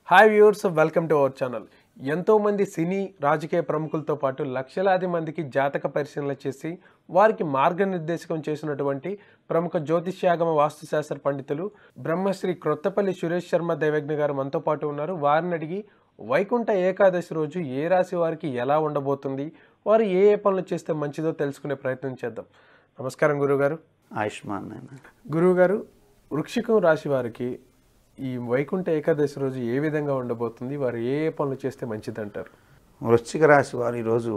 Hi viewers welcome to our channel ఎంతోమంది సినీ రాజకీయ ప్రముఖులతో పాటు లక్షలాది మందికి జాతక పరిశీలన చేసి వారికి మార్గనిర్దేశకం చేసినటువంటి ప్రముఖ జ్యోతిష్యాగమ వాస్తుశాస్త్ర పండితులు బ్రహ్మశ్రీ క్రొత్తపల్లి సురేష్ శర్మ దైవజ్ఞ గారు మనతో పాటు ఉన్నారు వారిని అడిగి వైకుంఠ ఏకాదశి రోజు ఏ రాశి వారికి ఎలా ఉండబోతుంది వారు ఏ ఏ పనులు చేస్తే మంచిదో తెలుసుకునే ప్రయత్నం చేద్దాం నమస్కారం గురుగారు ఆయుష్మాన్ నాయన గురువుగారు వృక్షికం రాశి వారికి ఈ వైకుంఠ ఏకాదశి రోజు ఏ విధంగా ఉండబోతుంది వారు ఏ ఏ పనులు చేస్తే మంచిదంటారు వృశ్చిక రాశి వారు ఈరోజు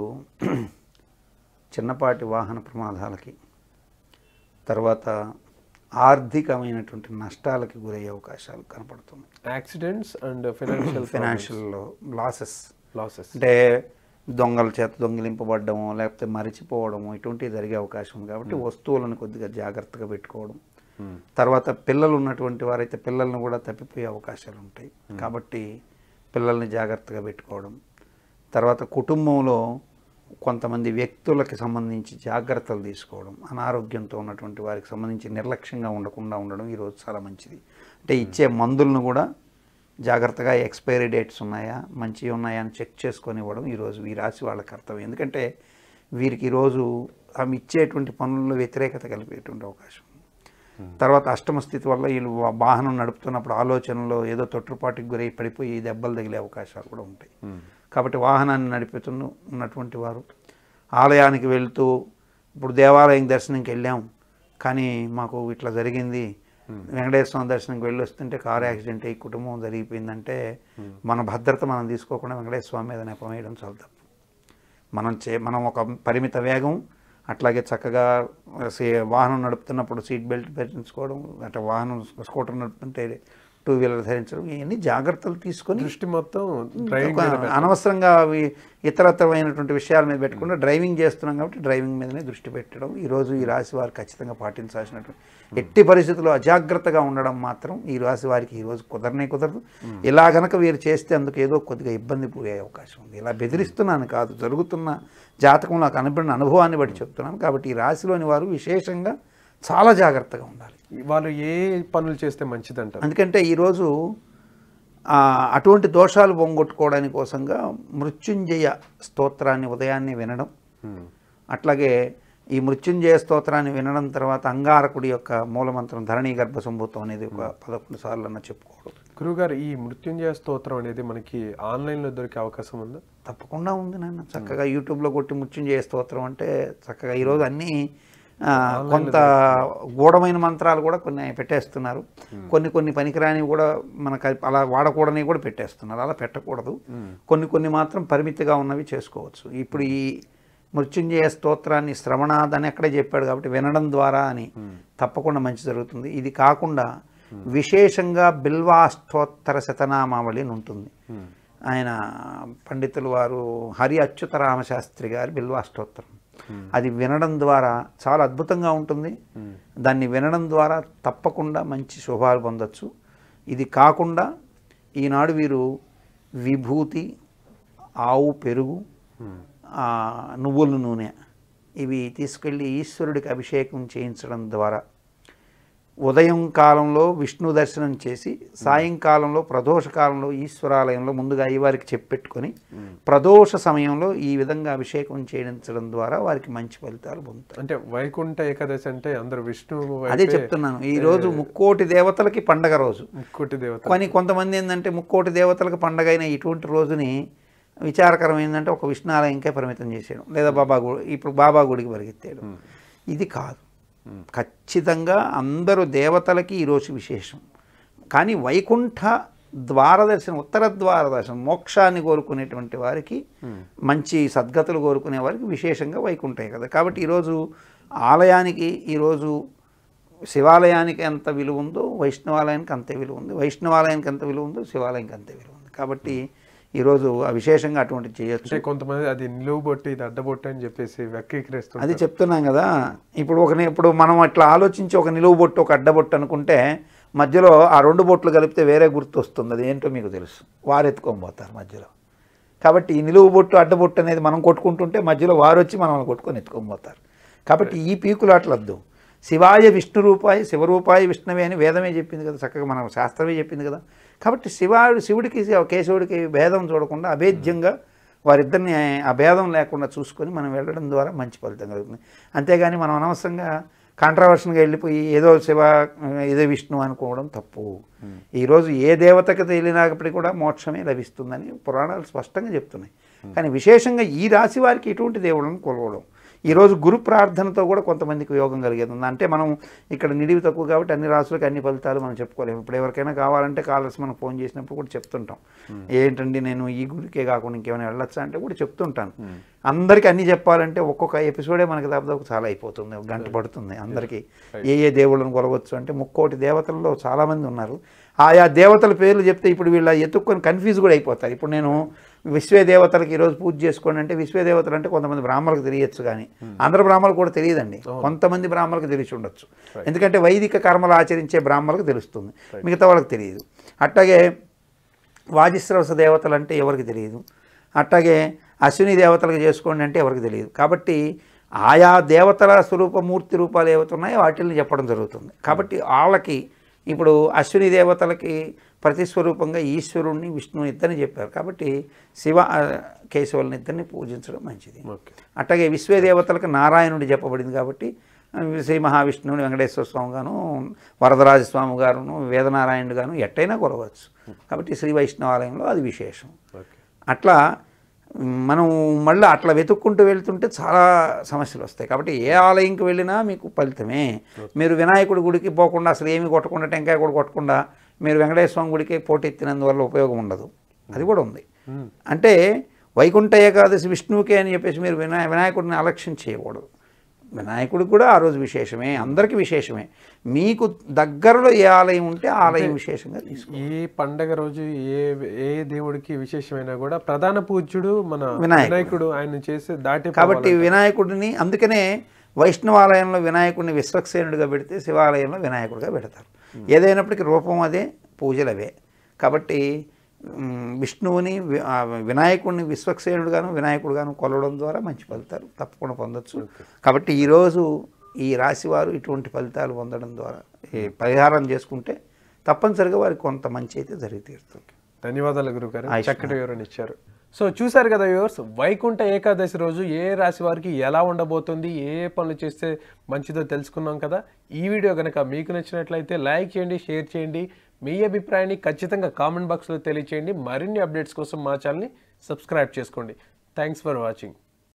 చిన్నపాటి వాహన ప్రమాదాలకి తర్వాత ఆర్థికమైనటువంటి నష్టాలకి గురయ్యే అవకాశాలు కనపడుతున్నాయి accidents and financial financial losses losses అంటే దొంగల చేత దొంగిలింపబడ్డము లేకపోతే మరిచిపోవడము ఇటువంటివి జరిగే అవకాశం ఉంది కాబట్టి వస్తువులను కొద్దిగా జాగ్రత్తగా పెట్టుకోవడం తర్వాత పిల్లలు ఉన్నటువంటి వారైతే పిల్లల్ని కూడా తప్పిపోయే అవకాశాలు ఉంటాయి కాబట్టి పిల్లల్ని జాగ్రత్తగా పెట్టుకోవడం తర్వాత కుటుంబంలో కొంతమంది వ్యక్తులకి సంబంధించి జాగ్రత్తలు తీసుకోవడం అనారోగ్యంతో ఉన్నటువంటి వారికి సంబంధించి నిర్లక్ష్యంగా ఉండకుండా ఉండడం ఈరోజు చాలా మంచిది అంటే ఇచ్చే మందులను కూడా జాగ్రత్తగా ఎక్స్పైరీ డేట్స్ ఉన్నాయా మంచివి ఉన్నాయా అని చెక్ చేసుకొని ఇవ్వడం ఈరోజు ఈ రాశి వాళ్ళ కర్తవ్యం ఎందుకంటే వీరికి ఈరోజు ఆమె ఇచ్చేటువంటి పనుల్లో వ్యతిరేకత కలిపేటువంటి అవకాశం ఉంది. తర్వాత అష్టమ స్థితి వల్ల వీళ్ళు వా- వాహనం నడుపుతున్నప్పుడు ఆలోచనలో ఏదో తొట్టుపాటికి గురై పడిపోయి దెబ్బలు తగిలే అవకాశాలు కూడా ఉంటాయి కాబట్టి వాహనాన్ని నడిపుతున్న ఉన్నటువంటి వారు ఆలయానికి వెళ్తూ ఇప్పుడు దేవాలయం దర్శనంకి వెళ్ళాం కానీ మాకు ఇట్లా జరిగింది వెంకటేశ్వర స్వామి దర్శనంకి వెళ్ళి వస్తుంటే కారు యాక్సిడెంట్ అయ్యి కుటుంబం జరిగిపోయిందంటే మన భద్రత మనం తీసుకోకుండా వెంకటేశ్వర స్వామి మీద నెపం వేయడం చాలా తప్పు మనం చే మనం ఒక పరిమిత వేగం అట్లాగే చక్కగా సే- వాహనం నడుపుతున్నప్పుడు సీట్ బెల్ట్ ధరించుకోవడం అట్లా వాహనం స్కూటర్ నడుపుతుంటే టూ వీలర్ ధరించడం ఇవన్నీ జాగ్రత్తలు తీసుకొని దృష్టి మొత్తం డ్రైవింగ్ ఒక మీద పెట్టాలి. అనవసరంగా అవి ఇతరతరమైనటువంటి విషయాల మీద పెట్టకుండా డ్రైవింగ్ చేస్తున్నాం కాబట్టి డ్రైవింగ్ మీదనే దృష్టి పెట్టడం ఈరోజు ఈ రాశి వారు ఖచ్చితంగా పాటించాల్సినటువంటి ఎట్టి పరిస్థితుల్లో అజాగ్రత్తగా ఉండడం మాత్రం ఈ రాశి వారికి ఈరోజు కుదరనే కుదరదు ఇలా గనక వీరు చేస్తే అందుకు ఏదో కొద్దిగా ఇబ్బంది పోయే అవకాశం ఉంది ఇలా బెదిరిస్తున్నాను కాదు జరుగుతున్న జాతకంలో నాకు అనుభవం అనుభవాన్ని బట్టి చెప్తున్నాను కాబట్టి ఈ రాశిలోని వారు విశేషంగా చాలా జాగ్రత్తగా ఉండాలి వాళ్ళు ఏ పనులు చేస్తే మంచిదంటారు ఎందుకంటే ఈరోజు ఆ, అటువంటి దోషాలు పోగొట్టుకోవడానికి కోసంగా మృత్యుంజయ స్తోత్రాన్ని ఉదయాన్నే వినడం అట్లాగే ఈ మృత్యుంజయ స్తోత్రాన్ని వినడం తర్వాత అంగారకుడి యొక్క మూలమంత్రం ధరణి గర్భ సంభూతం అనేది ఒక పదకొండు సార్లు అన్న చెప్పుకోవడం గురువుగారు ఈ మృత్యుంజయ స్తోత్రం అనేది మనకి ఆన్లైన్లో దొరికే అవకాశం ఉందా తప్పకుండా ఉంది నాన్న చక్కగా యూట్యూబ్లో కొట్టి మృత్యుంజయ స్తోత్రం అంటే చక్కగా ఈరోజు అన్నీ ఆ, కొంత గూఢమైన మంత్రాలు కూడా కొన్ని పెట్టేస్తున్నారు కొన్ని కొన్ని పనికిరానివి కూడా మనకు అది అలా వాడకూడనివి కూడా పెట్టేస్తున్నారు అలా పెట్టకూడదు కొన్ని కొన్ని మాత్రం పరిమితిగా ఉన్నవి చేసుకోవచ్చు ఇప్పుడు ఈ మృత్యుంజయ స్తోత్రాన్ని శ్రవణాద్ అని అక్కడే చెప్పాడు కాబట్టి వినడం ద్వారా అని తప్పకుండా మంచి జరుగుతుంది ఇది కాకుండా విశేషంగా బిల్వాష్టోత్తర శతనామావళి అని ఉంటుంది ఆయన పండితులు వారు హరి అచ్యుత రామశాస్త్రి గారి బిల్వాష్టోత్తరం అది వినడం ద్వారా చాలా అద్భుతంగా ఉంటుంది దాన్ని వినడం ద్వారా తప్పకుండా మంచి శుభాలు పొందొచ్చు ఇది కాకుండా ఈనాడు వీరు విభూతి ఆవు పెరుగు ఆ, నువ్వుల నూనె ఇవి తీసుకెళ్ళి ఈశ్వరుడికి అభిషేకం చేయించడం ద్వారా ఉదయం కాలంలో విష్ణు దర్శనం చేసి సాయంకాలంలో ప్రదోష కాలంలో ఈశ్వరాలయంలో ముందుగా అయ్యవారికి చెప్పెట్టుకొని ప్రదోష సమయంలో ఈ విధంగా అభిషేకం చేయించడం ద్వారా వారికి మంచి ఫలితాలు పొందుతారు అంటే వైకుంఠ ఏకాదశి అంటే అందరు విష్ణు అదే చెప్తున్నాను ఈ రోజు ముక్కోటి దేవతలకి పండగ రోజు ముక్కోటి దేవత కానీ కొంతమంది ఏంటంటే ముక్కోటి దేవతలకు పండగ అయిన ఇటువంటి రోజుని విచారకరం ఏంటంటే ఒక విష్ణాలయంకే పరిమితం చేసేయడం లేదా బాబా గుడి ఇప్పుడు బాబా గుడికి పరిగెత్తేయడం ఇది కాదు ఖచ్చితంగా అందరూ దేవతలకి ఈరోజు విశేషం కానీ వైకుంఠ ద్వారదర్శనం ఉత్తర ద్వారదర్శనం మోక్షాన్ని కోరుకునేటువంటి వారికి మంచి సద్గతులు కోరుకునే వారికి విశేషంగా వైకుంఠే కదా కాబట్టి ఈరోజు ఆలయానికి ఈరోజు శివాలయానికి ఎంత విలువ ఉందో వైష్ణవాలయానికి అంతే విలువ ఉంది వైష్ణవాలయానికి ఎంత విలువ ఉందో శివాలయానికి అంతే విలువ ఉంది కాబట్టి ఈరోజు ఆ విశేషంగా అటువంటి చేయొచ్చు అంటే కొంతమంది అది నిలువు బొట్టు ఇది అడ్డబొట్టు అని చెప్పేసి అది వెక్కిరిస్తుంది చెప్తున్నాం కదా ఇప్పుడు ఒక ఇప్పుడు మనం అట్లా ఆలోచించి ఒక నిలువు బొట్టు ఒక అడ్డబొట్టు అనుకుంటే మధ్యలో ఆ రెండు బొట్లు కలిపితే వేరే గుర్తు వస్తుంది అది ఏంటో మీకు తెలుసు వారు ఎత్తుకొని పోతారు మధ్యలో కాబట్టి ఈ నిలువు బొట్టు అడ్డబొట్టు అనేది మనం కొట్టుకుంటుంటే మధ్యలో వారు వచ్చి మనల్ని కొట్టుకొని ఎత్తుకొని పోతారు కాబట్టి ఈ పీకులాటలద్దు శివాయ విష్ణు రూపాయ శివరూపాయ విష్ణువే అని వేదమే చెప్పింది కదా చక్కగా మన శాస్త్రమే చెప్పింది కదా కాబట్టి శివాడు శివుడికి కేశవుడికి భేదం చూడకుండా అభేద్యంగా వారిద్దరిని ఆ భేదం లేకుండా చూసుకొని మనం వెళ్ళడం ద్వారా మంచి ఫలితం కలుగుతుంది అంతేగాని మనం అనవసరంగా కాంట్రవర్షన్గా వెళ్ళిపోయి ఏదో శివ ఏదో విష్ణు అనుకోవడం తప్పు ఈరోజు ఏ దేవతకు తెలియనప్పటికీ కూడా మోక్షమే లభిస్తుందని పురాణాలు స్పష్టంగా చెప్తున్నాయి కానీ విశేషంగా ఈ రాశి వారికి ఇటువంటి దేవుళ్ళని కొలవడం ఈరోజు గురు ప్రార్థనతో కూడా కొంతమందికి యోగం కలిగేది ఉంది అంటే మనం ఇక్కడ నిడివి తక్కువ కాబట్టి అన్ని రాసులకి అన్ని ఫలితాలు మనం చెప్పుకోలేము ఇప్పుడు ఎవరికైనా కావాలంటే కాలర్స్ మనం ఫోన్ చేసినప్పుడు కూడా చెప్తుంటాం ఏంటండి నేను ఈ గురికే కాకుండా ఇంకేమైనా వెళ్ళొచ్చా అంటే కూడా చెప్తుంటాను అందరికీ అన్ని చెప్పాలంటే ఒక్కొక్క ఎపిసోడే మనకి దాదాపు చాలా అయిపోతుంది ఒక గంట పడుతుంది అందరికీ ఏ ఏ దేవుళ్ళని కొలవచ్చు అంటే ముక్కోటి దేవతల్లో చాలామంది ఉన్నారు ఆయా దేవతల పేర్లు చెప్తే ఇప్పుడు వీళ్ళ ఎత్తుక్కొని కన్ఫ్యూజ్ కూడా అయిపోతారు ఇప్పుడు నేను విశ్వే దేవతలకు ఈరోజు పూజ చేసుకోండి అంటే విశ్వే దేవతలు అంటే కొంతమంది బ్రాహ్మణులకు తెలియచ్చు కానీ అందరు బ్రాహ్మణులకు కూడా తెలియదండి కొంతమంది బ్రాహ్మణులకు తెలిసి ఉండొచ్చు ఎందుకంటే వైదిక కర్మలు ఆచరించే బ్రాహ్మణులకు తెలుస్తుంది మిగతా వాళ్ళకి తెలియదు అట్లాగే వాజిశ్రవస దేవతలు అంటే ఎవరికి తెలియదు అట్లాగే అశ్విని దేవతలకు చేసుకోండి అంటే ఎవరికి తెలియదు కాబట్టి ఆయా దేవతల స్వరూప మూర్తి రూపాలు ఏవైతే ఉన్నాయో వాటిని చెప్పడం జరుగుతుంది కాబట్టి వాళ్ళకి ఇప్పుడు అశ్విని దేవతలకి ప్రతిస్వరూపంగా ఈశ్వరుణ్ణి విష్ణువు ఇద్దరిని చెప్పారు కాబట్టి శివ ఆ, కేశవులని ఇద్దరిని పూజించడం మంచిది ఓకే అట్లాగే విశ్వే దేవతలకు నారాయణుడు చెప్పబడింది కాబట్టి ఆ, శ్రీ మహావిష్ణువుని వెంకటేశ్వర స్వామి గాను వరదరాజ స్వామి గారును వేదనారాయణుడు గాను ఎట్టయినా కొలవచ్చు కాబట్టి శ్రీ వైష్ణవాలయంలో అది విశేషం ఓకే అట్లా మ్, మనం మళ్ళీ అట్లా వెతుక్కుంటూ వెళ్తుంటే చాలా సమస్యలు వస్తాయి కాబట్టి ఏ ఆలయంకి వెళ్ళినా మీకు ఫలితమే మీరు వినాయకుడి గుడికి పోకుండా అసలు ఏమి కొట్టకుండా టెంకాయ కూడా కొట్టకుండా మీరు వెంకటేశ్వర స్వామి గుడికి పోటెత్తినందువల్ల ఉపయోగం ఉండదు అది కూడా ఉంది అంటే వైకుంఠ ఏకాదశి విష్ణువుకే అని చెప్పేసి మీరు వినాయ వినాయకుడిని అలక్ష్యం చేయకూడదు వినాయకుడికి కూడా ఆ రోజు విశేషమే అందరికీ విశేషమే మీకు దగ్గరలో ఏ ఆలయం ఉంటే ఆ ఆలయం విశేషంగా తీసుకో ఈ పండగ రోజు ఏ ఏ దేవుడికి విశేషమైనా కూడా ప్రధాన పూజ్యుడు మన వినాయకుడు. వినాయకుడు ఆయన చేసే దాటి కాబట్టి వినాయకుడిని అందుకనే వైష్ణవాలయంలో వినాయకుడిని విశ్వక్సేనుడిగా పెడితే శివాలయంలో వినాయకుడిగా పెడతారు ఏదైనప్పటికీ రూపం అదే పూజలు అవే కాబట్టి మ్, విష్ణువుని వి- ఆ వినాయకుడిని విశ్వక్సేనుడుగాను వినాయకుడుగాను కొలవడం ద్వారా మంచి ఫలితాలు తప్పకుండా పొందొచ్చు కాబట్టి ఈరోజు ఈ రాశివారు ఇటువంటి ఫలితాలు పొందడం ద్వారా ఈ పరిహారం చేసుకుంటే తప్పనిసరిగా వారికి కొంత మంచి అయితే జరిగి తీరుతుంది ధన్యవాదాలు గురుగారు ఆయుష్మాన్. చక్కటి వివరణ ఇచ్చారు సో చూసారు కదా వ్యూవర్స్ వైకుంఠ ఏకాదశి రోజు ఏ రాశి వారికి ఎలా ఉండబోతుంది ఏ ఏ పనులు చేస్తే మంచిదో తెలుసుకున్నాం కదా ఈ వీడియో కనుక మీకు నచ్చినట్లయితే లైక్ చేయండి షేర్ చేయండి మీ అభిప్రాయాన్ని ఖచ్చితంగా కామెంట్ బాక్స్లో తెలియచేయండి మరిన్ని అప్డేట్స్ కోసం మా ఛానల్ని సబ్స్క్రైబ్ చేసుకోండి థ్యాంక్స్ ఫర్ వాచింగ్